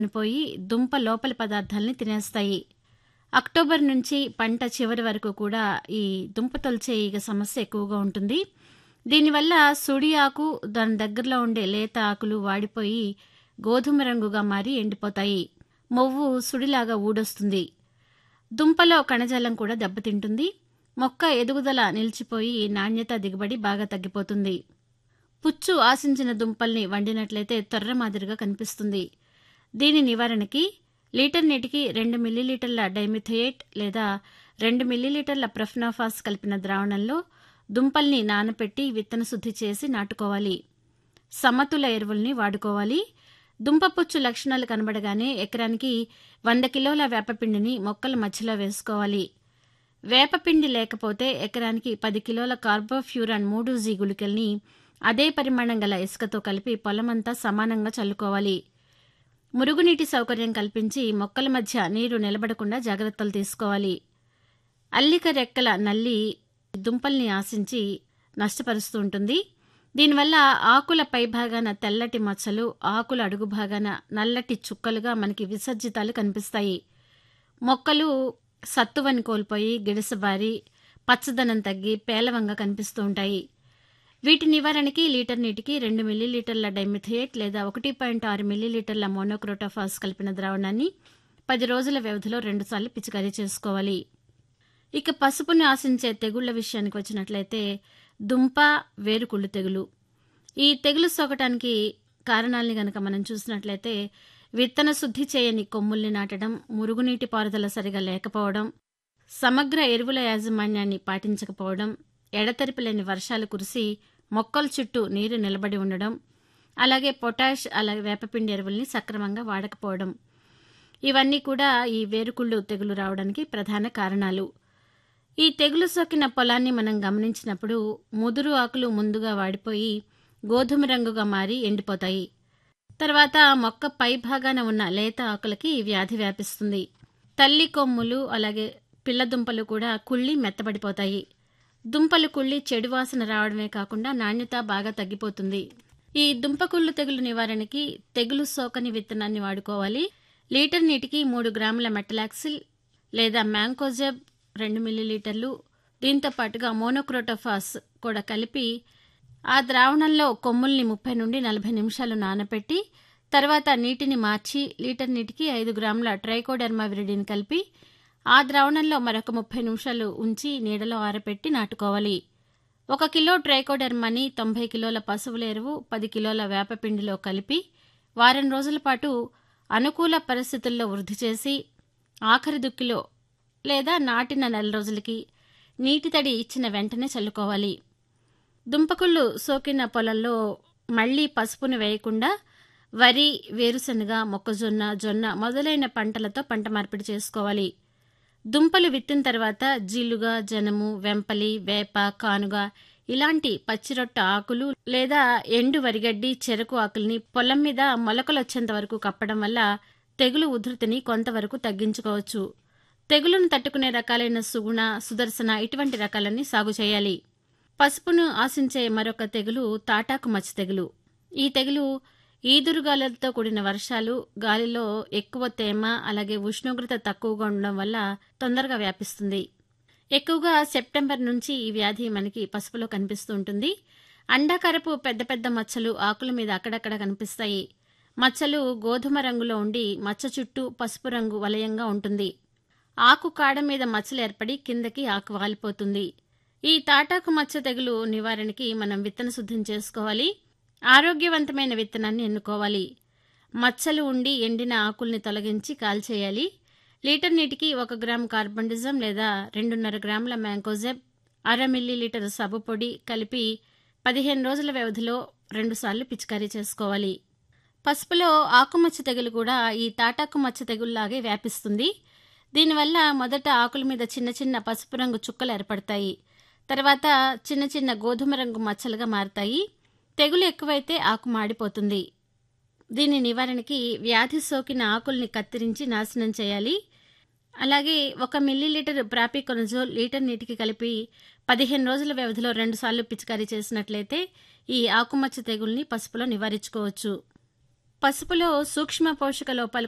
పోయి దుంప లోపలి పదార్థాల్ని తినేస్తాయి అక్టోబర్ నుంచి పంట చివరి వరకు కూడా ఈ దుంప తొలిచే ఈగ సమస్య ఎక్కువగా ఉంటుంది దీనివల్ల సుడి ఆకు దాని దగ్గరలో ఉండే లేత ఆకులు వాడిపోయి గోధుమ రంగుగా మారి ఎండిపోతాయి మొవ్వు సుడిలాగా ఊడొస్తుంది దుంపలో కణజాలం కూడా దెబ్బతింటుంది మొక్క ఎదుగుదల నిలిచిపోయి నాణ్యత దిగుబడి బాగా తగ్గిపోతుంది పుచ్చు ఆశించిన దుంపల్ని వండినట్లయితే తొర్ర మాదిరిగా కనిపిస్తుంది దీని నివారణకి లీటర్ నీటికి రెండు మిల్లీలీటర్ల డైమిథయేట్ లేదా రెండు మిల్లీలీటర్ల ప్రఫ్నాఫాస్ కలిపిన ద్రావణంలో దుంపల్ని నానపెట్టి విత్తన శుద్ధి చేసి నాటుకోవాలి సమతుల ఎరువుల్ని వాడుకోవాలి దుంపపుచ్చు లక్షణాలు కనబడగానే ఎకరానికి వంద కిలోల వేపపిండిని మొక్కల మధ్యలో వేసుకోవాలి వేపపిండి లేకపోతే ఎకరానికి పది కిలోల కార్బోఫ్యూరాన్ మూడు జీ గుళికల్ని అదే పరిమాణం గల ఇసుకతో కలిపి పొలమంతా సమానంగా చల్లుకోవాలి మురుగునీటి సౌకర్యం కల్పించి మొక్కల మధ్య నీరు నిలబడకుండా జాగ్రత్తలు తీసుకోవాలి అల్లిక రెక్కల నల్లి దుంపల్ని ఆశించి నష్టపరుస్తూ ఉంటుంది దీనివల్ల ఆకుల పైభాగాన తెల్లటి మచ్చలు ఆకుల అడుగు భాగాన నల్లటి చుక్కలుగా మనకి విసర్జితాలు కనిపిస్తాయి మొక్కలు సత్తువని కోల్పోయి గిడసబారి పచ్చదనం తగ్గి పేలవంగా కనిపిస్తూ ఉంటాయి వీటి నివారణకి లీటర్ నీటికి రెండు మిల్లీలీటర్ల డైమిథియేట్ లేదా ఒకటి పాయింట్ ఆరు మిల్లీలీటర్ల మోనోక్రోటోఫాస్ కలిపిన ద్రావణాన్ని పది రోజుల వ్యవధిలో రెండుసార్లు పిచికారీ చేసుకోవాలి ఇక పసుపుని ఆశించే తెగుళ్ల విషయానికి వచ్చినట్లయితే దుంప వేరుకుళ్ళు తెగులు ఈ తెగులు సోకటానికి కారణాలని గనక మనం చూసినట్లయితే విత్తన శుద్ధి చేయని కొమ్ముల్ని నాటడం మురుగునీటి పారుదల సరిగా లేకపోవడం సమగ్ర ఎరువుల యాజమాన్యాన్ని పాటించకపోవడం ఎడతెరిపి లేని వర్షాలు కురిసి మొక్కల చుట్టూ నీరు నిలబడి ఉండడం అలాగే పొటాష్ అలాగే వేపపిండి ఎరువుల్ని సక్రమంగా వాడకపోవడం ఇవన్నీ కూడా ఈ వేరుకుళ్ళు తెగులు రావడానికి ప్రధాన కారణాలు ఈ తెగులు సోకిన పొలాన్ని మనం గమనించినప్పుడు ముదురు ఆకులు ముందుగా వాడిపోయి గోధుమ రంగుగా మారి ఎండిపోతాయి తర్వాత మొక్క పై భాగాన ఉన్న లేత ఆకులకి ఈ వ్యాధి వ్యాపిస్తుంది తల్లి కొమ్ములు అలాగే పిల్ల దుంపలు కూడా కుళ్ళి మెత్తబడిపోతాయి దుంపలు కుళ్ళి చెడు వాసన రావడమే కాకుండా నాణ్యత బాగా తగ్గిపోతుంది ఈ దుంపకుళ్ళు తెగులు నివారణకి తెగులు సోకని విత్తనాన్ని వాడుకోవాలి లీటర్ నీటికి మూడు గ్రాముల మెటలాక్సిల్ లేదా మ్యాంకోజెబ్ రెండు మిల్లీలీటర్లు దీంతో పాటుగా మోనోక్రోటోఫాస్ కూడా కలిపి ఆ ద్రావణంలో కొమ్ముల్ని ముప్పై నుండి నలభై నిమిషాలు నానపెట్టి తర్వాత నీటిని మార్చి లీటర్ నీటికి ఐదు గ్రాముల ట్రైకోడెర్మా విరిడిని కలిపి ఆ ద్రావణంలో మరొక ముప్పై నిమిషాలు ఉంచి నీడలో ఆరపెట్టి నాటుకోవాలి ఒక కిలో ట్రైకోడెర్మాని తొంభై కిలోల పశువుల ఎరువు పది కిలోల వేపపిండిలో కలిపి వారం రోజుల పాటు అనుకూల పరిస్థితుల్లో వృద్ధి చేసి ఆఖరి దుక్కిలో లేదా నాటిన నెల రోజులకి నీటి తడి ఇచ్చిన వెంటనే చల్లుకోవాలి దుంపకుళ్ళు సోకిన పొలంలో మళ్లీ పసుపును వేయకుండా వరి వేరుశనగ మొక్కజొన్న జొన్న మొదలైన పంటలతో పంట మార్పిడి చేసుకోవాలి దుంపలు విత్తిన తర్వాత జీలుగా జనము వెంపలి వేప కానుగ ఇలాంటి పచ్చిరొట్ట ఆకులు లేదా ఎండు వరిగడ్డి చెరకు ఆకుల్ని పొలం మీద మొలకలొచ్చేంత వరకు కప్పడం వల్ల తెగులు ఉధృతిని కొంతవరకు తగ్గించుకోవచ్చు తెగులును తట్టుకునే రకాలైన సుగుణ సుదర్శన ఇటువంటి రకాలన్నీ సాగు చేయాలి పసుపును ఆశించే మరొక తెగులు తాటాకు మచ్చ తెగులు ఈ తెగులు ఈదురుగాలులతో కూడిన వర్షాలు గాలిలో ఎక్కువ తేమ అలాగే ఉష్ణోగ్రత తక్కువగా ఉండడం వల్ల తొందరగా వ్యాపిస్తుంది ఎక్కువగా సెప్టెంబర్ నుంచి ఈ వ్యాధి మనకి పసుపులో కనిపిస్తూ ఉంటుంది అండాకరపు పెద్ద పెద్ద మచ్చలు ఆకుల మీద అక్కడక్కడ కనిపిస్తాయి మచ్చలు గోధుమ రంగులో ఉండి మచ్చ చుట్టూ పసుపు రంగు వలయంగా ఉంటుంది ఆకు కాడ మీద మచ్చలు ఏర్పడి కిందకి ఆకు వాలిపోతుంది ఈ తాటాకు మచ్చ తెగులు నివారణకి మనం విత్తన శుద్ధం చేసుకోవాలి ఆరోగ్యవంతమైన విత్తనాన్ని ఎన్నుకోవాలి మచ్చలు ఉండి ఎండిన ఆకుల్ని తొలగించి కాల్చేయాలి లీటర్ నీటికి ఒక గ్రామ్ కార్బండిజం లేదా రెండున్నర గ్రాముల మ్యాంకోజెబ్ అర మిల్లీలీటర్ సబ్బు పొడి కలిపి పదిహేను రోజుల వ్యవధిలో రెండుసార్లు పిచికారీ చేసుకోవాలి పసుపులో ఆకుమచ్చ తెగులు కూడా ఈ తాటాకు మచ్చ తెగుల్లాగే వ్యాపిస్తుంది దీనివల్ల మొదట ఆకుల మీద చిన్న చిన్న పసుపు రంగు చుక్కలు ఏర్పడతాయి తర్వాత చిన్న చిన్న గోధుమ రంగు మచ్చలుగా మారతాయి తెగులు ఎక్కువైతే ఆకు మాడిపోతుంది దీని నివారణకి వ్యాధి సోకిన ఆకుల్ని కత్తిరించి నాశనం చేయాలి అలాగే ఒక మిల్లీలీటర్ ప్రాపికొనజోల్ లీటర్ నీటికి కలిపి పదిహేను రోజుల వ్యవధిలో రెండుసార్లు పిచికారీ చేసినట్లయితే ఈ ఆకుమచ్చ తెగుల్ని పసుపులో నివారించుకోవచ్చు పసుపులో సూక్ష్మ పోషక లోపాలు